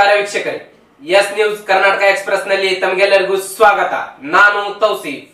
ನಮಸ್ಕಾರ ವೀಕ್ಷಕರೇ S news Karnataka express ನಲ್ಲಿ ತಮಗೆಲ್ಲರಿಗೂ ಸ್ವಾಗತ ನಾನು ತೌಸೀಫ್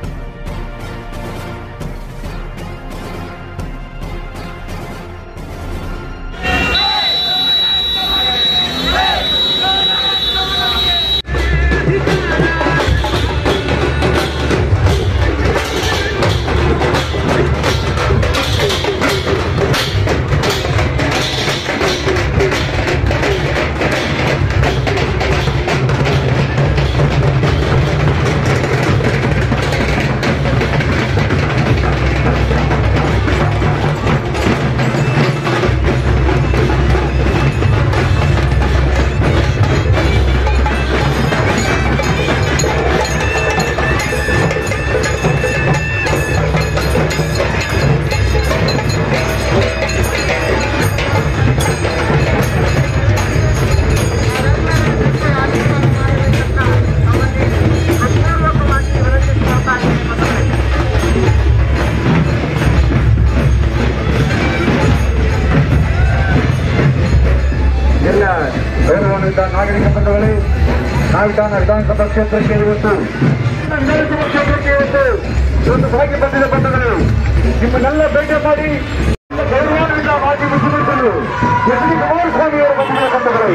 ಎಲ್ಲ ಗೌರವಾನ್ವಿತ ನಾಗರಿಕ ಬಂಧುಗಳೇ ನಾವಿಧಾನ ವಿಧಾನಸಭಾ ಕ್ಷೇತ್ರಕ್ಕೆ ಇವತ್ತು ವಿಧಾನಸಭಾ ಕ್ಷೇತ್ರಕ್ಕೆ ಇವತ್ತು ಒಂದು ಭಾಗ್ಯ ಬಂದಿದೆ ಬಂಧುಗಳು ನಿಮ್ಮನ್ನೆಲ್ಲ ಭೇಟಿ ಮಾಡಿ ನಮ್ಮ ಗೌರವಾನ್ವಿತ ಮಾಜಿ ಮುಖ್ಯಮಂತ್ರಿಗಳು ಎಚ್ ಡಿ ಕುಮಾರಸ್ವಾಮಿ ಅವರು ಬಂದಿದೆ ಬಂಧುಗಳು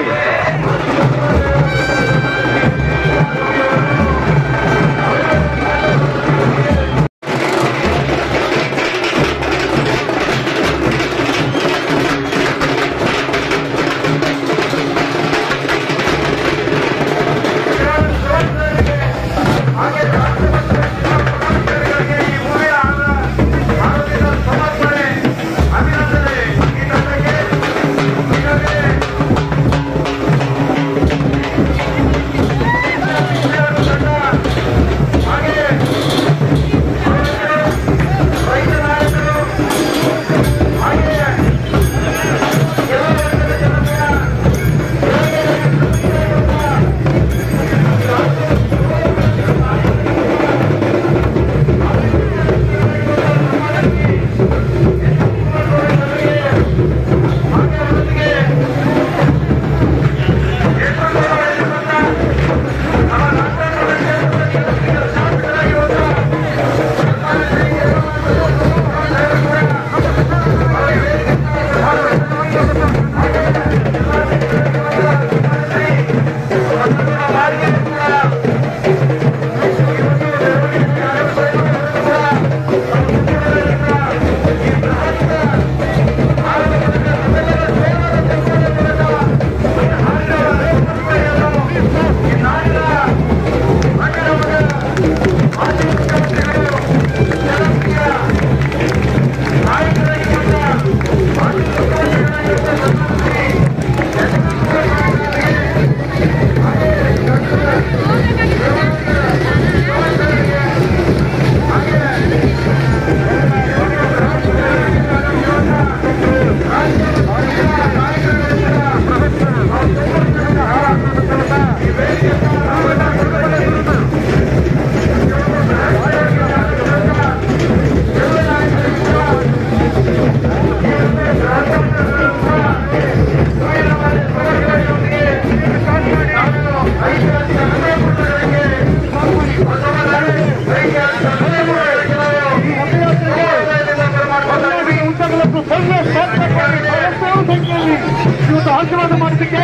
ಇವತ್ತು ಆಶೀರ್ವಾದ ಮಾಡೋದಕ್ಕೆ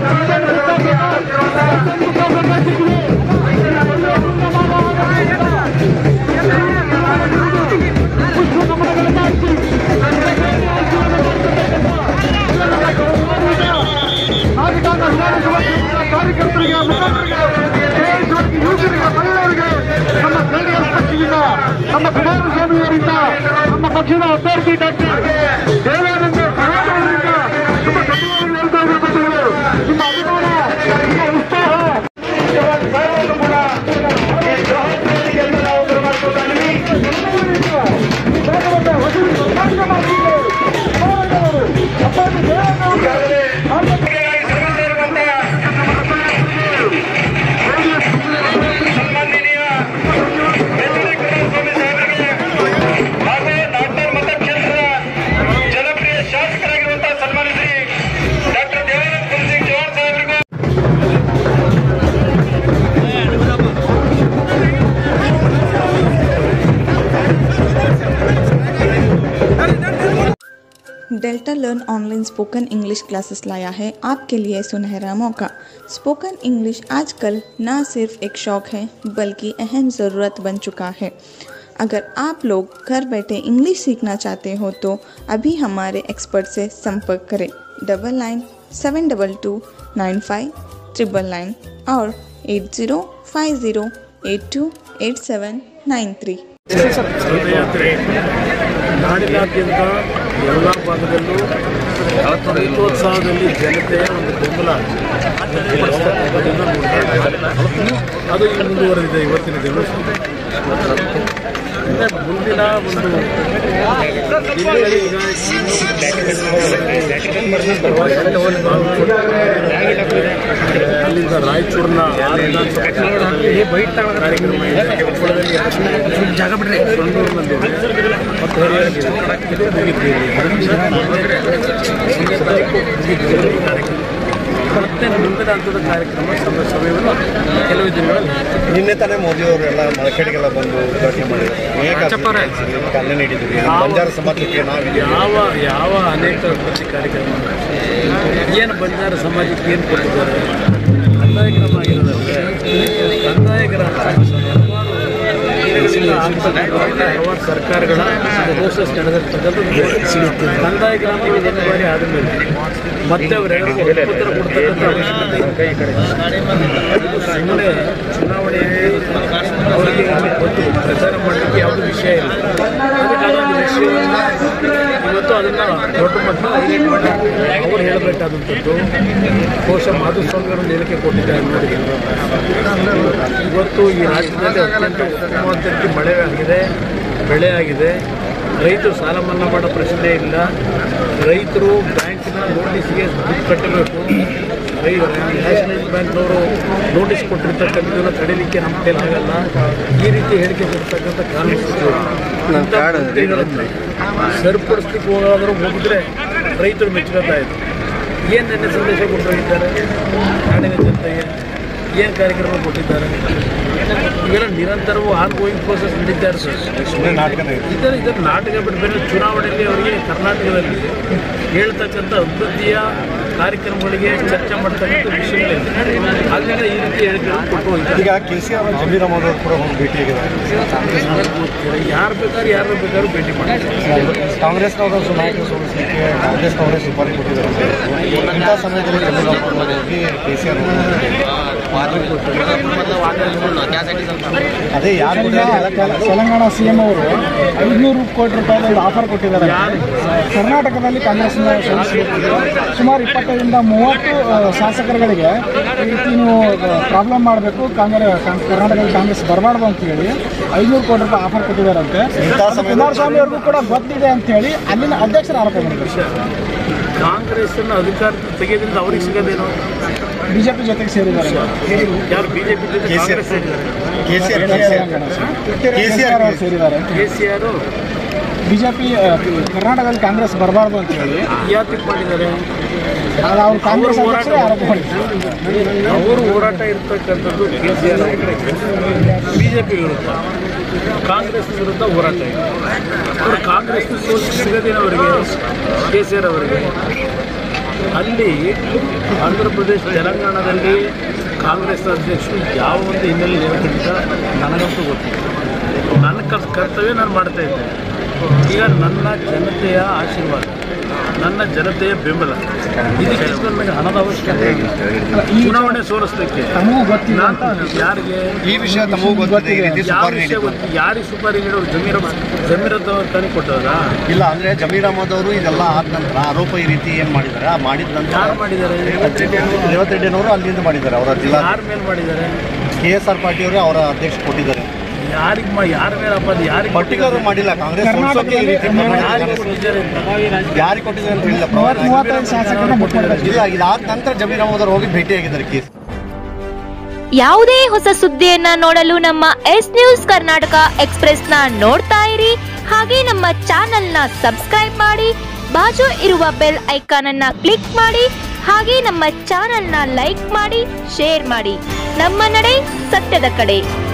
ಕಾರ್ಯಕರ್ತರಿಗೆ ಮುಖಂಡರಿಗೆ ವಿಶೇಷವಾಗಿ ಯುವಕರಿಗೆ ಮಹಿಳೆಯರಿಗೆ ನಮ್ಮ ಜೆಡಿಎಸ್ ಪಕ್ಷದಿಂದ ನಮ್ಮ ಕುಮಾರಸ್ವಾಮಿಯವರಿಂದ ನಮ್ಮ ಪಕ್ಷದ ಅಭ್ಯರ್ಥಿ ಡಾಕ್ಟರ್ ದೇವಾನಂದ ಅವರಿಂದ ತುಂಬ ಧನ್ಯವಾದಗಳು ಹೇಳ್ತಾ ಇದ್ದಾರೆ ಬಂಧುಗಳು. ನಿಮ್ಮ ಅಭಿಮಾನ ನಿಮ್ಮ ಉತ್ಸಾಹ ನಿಜವಾದ ಗೌರವವನ್ನು ಕೂಡ ಈ ಜವಾಬ್ದಾರಿಗೆ ಎಲ್ಲ ನಾವು ಬರಮಾಡ್ಕೊಳ್ತಾ ಇದ್ದೀವಿ. ಈ ಭಾಗವನ್ನ ಹೊಸದು ಸಂಘ ಮಾಡಿದ್ದಾರೆ. ಕುಮಾರಣ್ಣವರು, ಅಪ್ಪಾಜಿ ದೇವೇಗೌಡರು, ಆರ್ಥಿಕತೆಗಾಗಿ ಶ್ರಮಿಸಿರುವಂತಹ ಸನ್ಮಾನನೀಯ ಎಚ್ ಡಿ ಕುಮಾರಸ್ವಾಮಿ ಸಾಹೇಬರಿಗೆ ಹಾಗೂ ನಾಗ್ನೂರ್ ಮತಕ್ಷೇತ್ರದ ಜನಪ್ರಿಯ Delta learn online spoken English classes लाया है आपके लिए सुनहरा मौका स्पोकन इंग्लिश आजकल ना सिर्फ एक शौक है बल्कि अहम ज़रूरत बन चुका है अगर आप लोग घर बैठे इंग्लिश सीखना चाहते हो तो अभी हमारे एक्सपर्ट से संपर्क करें double nine seven double two nine five triple nine और eight zero five zero eight two eight seven nine three ದಂಡಯಾತ್ರೆ ನಾಡಿನಾದ್ಯಂತ ಎಲ್ಲ ಭಾಗದಲ್ಲೂ ರಥೋತ್ಸವದಲ್ಲಿ ಜನತೆಯ ಒಂದು ಬೆಂಬಲ ವ್ಯಕ್ತಪಡಿಸ್ತಕ್ಕಂಥದ್ದನ್ನು ನೋಡ್ತಾ ಇದ್ದೇವೆ. ಅದು ಈಗ ಮುಂದುವರೆದಿದೆ ಇವತ್ತಿನ ದಿವಸ ಅಂದ್ರೆ ಮುಂದಿನ ಒಂದು ದಿನಗಳಲ್ಲಿ ಈಗ ಅಲ್ಲಿಂದ ರಾಯಚೂರಿನ ಆರು ವಿಧಾನಸಭಾ ಕಾರ್ಯಕ್ರಮ ಇದೆ. ಕೊಪ್ಪಳದಲ್ಲಿ ಜಾಗ ಬಿಡ್ರಿ ಬೆಂಗಳೂರಿನಲ್ಲಿ ಮತ್ತು ಹರಿಯಾಣದಲ್ಲಿ ಇದು ಮುಗಿದ್ದೀರಿ ಕಾರ್ಯಕ್ರಮ ಮತ್ತೆ ಮುಂದಿನ ಹಂತದ ಕಾರ್ಯಕ್ರಮ ಸಮ- ಸಮಯವನ್ನು ಕೆಲವು ದಿನಗಳಲ್ಲಿ ನಿನ್ನೆ ತಾನೇ ಮೋದಿ ಅವರು ಎಲ್ಲ ಮಳಕಡೆಗೆಲ್ಲ ಬಂದು ಉದ್ಘಾಟನೆ ಮಾಡಿದ್ದಾರೆ ಅನೇಕ ಕನ್ನೆ ನೀಡಿದ್ರು ಬಂಜಾರ ಸಮಾಜಕ್ಕೆ ನಾವು ಯಾವ ಯಾವ ಅನೇಕ ಅಭಿವೃದ್ಧಿ ಕಾರ್ಯಕ್ರಮ ಏನು ಬಂಜಾರ ಸಮಾಜಕ್ಕೆ ಏನು ಕೊಟ್ಟಿದ್ದಾರೆ ಕಂದಾಯ ಗ್ರಾಮ ಆಗಿರೋದಂದ್ರೆ ಕಂದಾಯ ಗ್ರಾಮ ಹಲವಾರು ಹಲವಾರು ಸರ್ಕಾರಗಳ ಪ್ರೋಸೆಸ್ ನಡೆದಿರ್ತಕ್ಕಂಥದ್ದು ಕಂದಾಯ ಗ್ರಾಮಗಳು ಒಂದು ಬಾರಿ ಆದ ಮೇಲೆ ಮತ್ತೆ ಅವರೆಲ್ಲರಿಗೂ ಹಕ್ಕುಪತ್ರ ಕೊಡ್ತಕ್ಕಂಥ ಅವಶ್ಯಕತೆ ಇದು ಸುಮ್ಮನೆ ಚುನಾವಣೆ ಅವರಿಗೆ ಬಂದು ಪ್ರಚಾರ ಮಾಡಲಿಕ್ಕೆ ಯಾವುದೇ ವಿಷಯ ಇಲ್ಲ ಅದಕ್ಕಾಗಿ ಒಂದು ವಿಷಯವನ್ನು ಇವತ್ತು ಅದನ್ನು ದೊಡ್ಡ ಮಟ್ಟದಲ್ಲಿ ಹೈಲೈಟ್ ಮಾಡಿ ಅವರು ಹೇಳಬೇಕಾದಂಥದ್ದು ಬಹುಶಃ ಮಾಧುಸ್ವಾಮಿಯವರು ಹೇಳಿಕೆ ಕೊಟ್ಟಿದ್ದಾರೆ ನೋಡಿ ಇವತ್ತು ಈ ರಾಜ್ಯದಲ್ಲಿ ಅತ್ಯಂತ ಉತ್ತಮವಾದ ರೀತಿ ಮಳೆ ಆಗಿದೆ ಬೆಳೆ ಆಗಿದೆ ರೈತರು ಸಾಲ ಮನ್ನಾ ಮಾಡೋ ಪ್ರಶ್ನೆ ಇಲ್ಲ ರೈತರು ಬ್ಯಾಂಕಿನ ನೋಟಿಸ್ಗೆ ದುಡ್ಡು ಕಟ್ಟಬೇಕು ರೈ ನ್ಯಾಷನಲ್ ಬ್ಯಾಂಕ್ನವರು ನೋಟಿಸ್ ಕೊಟ್ಟಿರ್ತಕ್ಕಂಥದ್ದನ್ನು ತಡೀಲಿಕ್ಕೆ ನಮ್ಮ ಕೈಲಿ ಆಗಲ್ಲ ಈ ರೀತಿ ಹೇಳಿಕೆ ಕೊಡ್ತಕ್ಕಂಥ ಕಾನೂನು ಇಂಥ ಮಂತ್ರಿಗಳನ್ನು ಸರಿಪಡಿಸ್ಲಿಕ್ಕೆ ಹೋಗಾದರೂ ಹೋಗಿದ್ರೆ ರೈತರು ಮೆಚ್ಚುತ್ತಾ ಇದ್ರು ಏನು ನೆನ್ನೆ ಸಂದೇಶ ಕೊಟ್ಟಿದ್ದಾರೆ ನಾಡಿನ ಜನತೆಗೆ ಏನು ಕಾರ್ಯಕ್ರಮ ಕೊಟ್ಟಿದ್ದಾರೆ ಇವೆಲ್ಲ ನಿರಂತರವೂ ಆನ್ ಗೋಯಿಂಗ್ ಪ್ರೋಸೆಸ್ ನಡೀತಾ ಇರ್ತದೆ ಸುಮ್ಮನೆ ನಾಟಕನೇ ಇದೆ ಇದರ ಇದರ ನಾಟಕ ಬಿಟ್ಟು ಬೇರೆ ಚುನಾವಣೆಯಲ್ಲಿ ಅವರಿಗೆ ಕರ್ನಾಟಕದಲ್ಲಿ ಹೇಳ್ತಕ್ಕಂಥ ಅಭಿವೃದ್ಧಿಯ ಕಾರ್ಯಕ್ರಮಗಳಿಗೆ ಚರ್ಚೆ ಮಾಡ್ತಕ್ಕಂಥ ವಿಷಯಗಳಿದೆ ಆದ್ದರಿಂದ ಈ ರೀತಿ ಹೇಳಿಕೆಗಳನ್ನು ಕೊಟ್ಟು ಹೋಗ್ತಾರೆ ಈಗ K C R Zameer Ahmed ಅವರು ಕೂಡ ಒಂದು ಭೇಟಿಯಾಗಿದ್ದಾರೆ ಯಾರು ಬೇಕಾದ್ರೆ ಯಾರು ಬೇಕಾದ್ರೂ ಭೇಟಿ ಮಾಡ್ತಾರೆ ಕಾಂಗ್ರೆಸ್ನವರು ನಾಯಕರು ಸೋಲಿಸಲಿಕ್ಕೆ ಕಾಂಗ್ರೆಸ್ನವರೇ ಸುಪಾರಿ ಕೊಟ್ಟಿದ್ದಾರೆ ಇಂಥ ಸಮಯದಲ್ಲಿ ಜಮೀರ್ ಅಹಮದ್ ಅವರು ಹೋಗಿ ಕೆ ಸಿ ಆರ್ ಅದೇ ಯಾರು ತೆಲಂಗಾಣ ಸಿಎಂ ಅವರು ಐದುನೂರು ಕೋಟಿ ರೂಪಾಯಿ ಒಂದು ಆಫರ್ ಕೊಟ್ಟಿದ್ದಾರೆ ಕರ್ನಾಟಕದಲ್ಲಿ ಕಾಂಗ್ರೆಸ್ನ ಸೋಲಿಸಬೇಕು ಸುಮಾರು ಇಪ್ಪತ್ತೈದರಿಂದ ಮೂವತ್ತು ಆ, ಶಾಸಕರುಗಳಿಗೆ ಈ ರೀತಿ ನೀವು ಪ್ರಾಬ್ಲಮ್ ಮಾಡಬೇಕು ಕಾಂಗ್ರೆಸ್ ಕರ್ನಾಟಕದಲ್ಲಿ ಕಾಂಗ್ರೆಸ್ ಬರಬಾರ್ದು ಅಂತ ಹೇಳಿ ಐನೂರು ಕೋಟಿ ರೂಪಾಯಿ ಆಫರ್ ಕೊಟ್ಟಿದ್ದಾರಂತೆ ಅದು ಕುಮಾರಸ್ವಾಮಿ ಅವ್ರಿಗೂ ಕೂಡ ಗೊತ್ತಿದೆ ಅಂತ ಹೇಳಿ ಅಲ್ಲಿನ ಅಧ್ಯಕ್ಷರ ಆರೋಪ ಮಾಡಿದ್ದಾರೆ ಕಾಂಗ್ರೆಸ್ಸನ್ನು ಅಧಿಕಾರ ತೆಗೆಯೋದ್ರಿಂದ ಅವ್ರಿಗೆ ಸಿಗೋದೇನು ಬಿಜೆಪಿ ಜೊತೆಗೆ ಸೇರಿದ್ದಾರೆ ಯಾರು ಬಿಜೆಪಿ ಜೊತೆ ಕಾಂಗ್ರೆಸ್ ಸೇರಿದ್ದಾರೆ K C R Telangana K C R ಅವರು ಸೇರಿದ್ದಾರೆ ಕೆ ಸಿ ಆರ್ ಬಿಜೆಪಿ ಕರ್ನಾಟಕದಲ್ಲಿ ಕಾಂಗ್ರೆಸ್ ಬರಬಾರ್ದು ಅಂತ ಹೇಳಿ ಯಾತಕ್ಕೆ ಮಾಡಿದ್ದಾರೆ ಅದು ಅವ್ರು ಕಾಂಗ್ರೆಸ್ ಅಧ್ಯಕ್ಷರೇ ಆರೋಪ ಮಾಡಿದ್ದಾರೆ ಅವರು ಹೋರಾಟ ಇರ್ತಕ್ಕಂಥದ್ದು ಕೆ ಸಿ ಆರ್ ಬಿಜೆಪಿ ವಿರುದ್ಧ ಕಾಂಗ್ರೆಸ್ ವಿರುದ್ಧ ಹೋರಾಟ ಇದೆ ಅವರು ಕಾಂಗ್ರೆಸ್ ಸೋಲಿಸಿ ಸಿಗೋದೇನು ಅವರಿಗೆ ಕೆ ಸಿ ಆರ್ ಅವರಿಗೆ ಅಲ್ಲಿ ಆಂಧ್ರ ಪ್ರದೇಶ ತೆಲಂಗಾಣದಲ್ಲಿ ಕಾಂಗ್ರೆಸ್ ಅಧ್ಯಕ್ಷರು ಯಾವ ಒಂದು ಹಿನ್ನೆಲೆ ಇರೋದ್ರಿಂದ ನನಗಂತೂ ಗೊತ್ತಿಲ್ಲ ನನ್ನ ಕರ್ ಕರ್ತವ್ಯ ನಾನು ಮಾಡ್ತಾ ಇದ್ದೇನೆ ಈಗ ನನ್ನ ಜನತೆಯ ಆಶೀರ್ವಾದ ನನ್ನ ಜನತೆಯ ಬೆಂಬಲ ಇದಕ್ಕೆ ನನಗೆ ಹಣದ ಅವಶ್ಯಕತೆ ಇಲ್ಲ ಚುನಾವಣೆ ಸೋಲಿಸ್ಲಿಕ್ಕೆ ತಮಗೂ ಗೊತ್ತಿಲ್ಲ ನಾನು ಯಾರಿಗೆ ಈ ವಿಷಯ ತಮಗೂ ಗೊತ್ತಿದೆ ಈ ರೀತಿ ಯಾವ ಸುಪಾರಿ ವಿಷಯ ನೀಡಿದ್ರು ಗೊತ್ತು ಯಾರಿಗೆ ಸುಪಾರಿ ನೀಡೋರು ಜಮೀರ ಜಮೀರದ್ದು ತಾನೇ ಕೊಟ್ಟವರಾ ಇಲ್ಲ ಅಂದ್ರೆ ಜಮೀರ್ ಅಹಮದ್ ಅವರು ಇದೆಲ್ಲ ಆದ ನಂತರ ಆರೋಪ ಈ ರೀತಿ ಏನ್ ಮಾಡಿದ್ದಾರೆ ಆ ಮಾಡಿದ ನಂತರ ಯಾರು ಮಾಡಿದ್ದಾರೆ ರೇವತ್ ರೆಡ್ಡಿಯವರು ಅಲ್ಲಿಂದ ಮಾಡಿದ್ದಾರೆ ಅವರ ಜಿಲ್ಲಾ ಯಾರ ಮೇಲೆ ಮಾಡಿದ್ದಾರೆ ಕೆ ಎಸ್ ಆರ್ ಪಾರ್ಟಿ ಅವರೇ ಅವರ ಅಧ್ಯಕ್ಷ ಕೊಟ್ಟಿದ್ದಾರೆ ಯಾರಿಗೆ ಮಾ ಯಾರ ಮೇಲೆ ಅಪ್ಪ ಅದು ಯಾರಿಗೆ ಪರ್ಟಿಕ್ಯುಲರ್ ಮಾಡಿಲ್ಲ ಕಾಂಗ್ರೆಸ್ ಸೋಲ್ಸೋಕೆ ಈ ರೀತಿ ಯಾರಿಗೆ ಕೊಟ್ಟಿದ್ದಾರೆ ಅಂತ? ಯಾರಿಗೆ ಕೊಟ್ಟಿದ್ದಾರೆ ಅಂತ ಹೇಳಿಲ್ಲ ಮೂವತ್ತು ಮೂವತ್ತೈದು ಶಾಸಕರನ್ನ ಬುಕ್ ಮಾಡಿದ್ದಾರೆ ಇಲ್ಲ ಇದಾದ ನಂತರ ಜಮೀರ್ ಅಹಮದ್ ಅವರು ಹೋಗಿ ಭೇಟಿಯಾಗಿದ್ದಾರೆ ಕೇಸ್ ಯಾವುದೇ ಹೊಸ ಸುದ್ದಿಯನ್ನ ನೋಡಲು ನಮ್ಮ ಎಸ್ ನ್ಯೂಸ್ ಕರ್ನಾಟಕ ಎಕ್ಸ್ಪ್ರೆಸ್ನ ನೋಡ್ತಾ ಇರಿ ಹಾಗೆ ನಮ್ಮ ಚಾನೆಲ್ನ ಸಬ್ಸ್ಕ್ರೈಬ್ ಮಾಡಿ ಬಾಜು ಇರುವ ಬೆಲ್ ಐಕಾನ್ ಅನ್ನ ಕ್ಲಿಕ್ ಮಾಡಿ ಹಾಗೆ ನಮ್ಮ ಚಾನೆಲ್ನ ಲೈಕ್ ಮಾಡಿ ಶೇರ್ ಮಾಡಿ ನಮ್ಮ ನಡೆ ಸತ್ಯದ ಕಡೆ